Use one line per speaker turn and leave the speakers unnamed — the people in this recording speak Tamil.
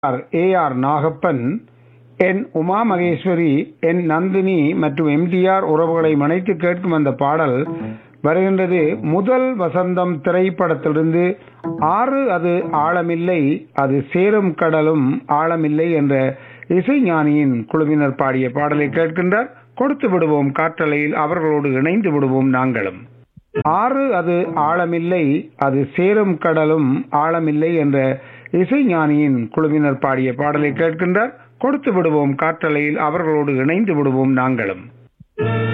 ஏ R Nagappan N Uma Maheswari N Nandini மற்றும் எம்ஜிஆர் உறவுகளை மனைத்து கேட்கும் அந்த பாடல் வருகின்றது முதல் வசந்தம் திரைப்படத்திலிருந்து ஆறு அது ஆழமில்லை அது சேரும் கடலும் ஆழமில்லை என்ற இசைஞானியின் குழுவினர் பாடிய பாடலை கேட்கின்றார் கொடுத்து விடுவோம் காற்றலையில் அவர்களோடு இணைந்து விடுவோம் நாங்களும் ஆறு அது ஆழமில்லை அது சேரும் கடலும் ஆழமில்லை என்ற இசைஞானியின் குழுவினர் பாடிய பாடலை கேட்கின்றார் கொடுத்து விடுவோம் காற்றலையில் அவர்களோடு இணைந்து விடுவோம் நாங்களும்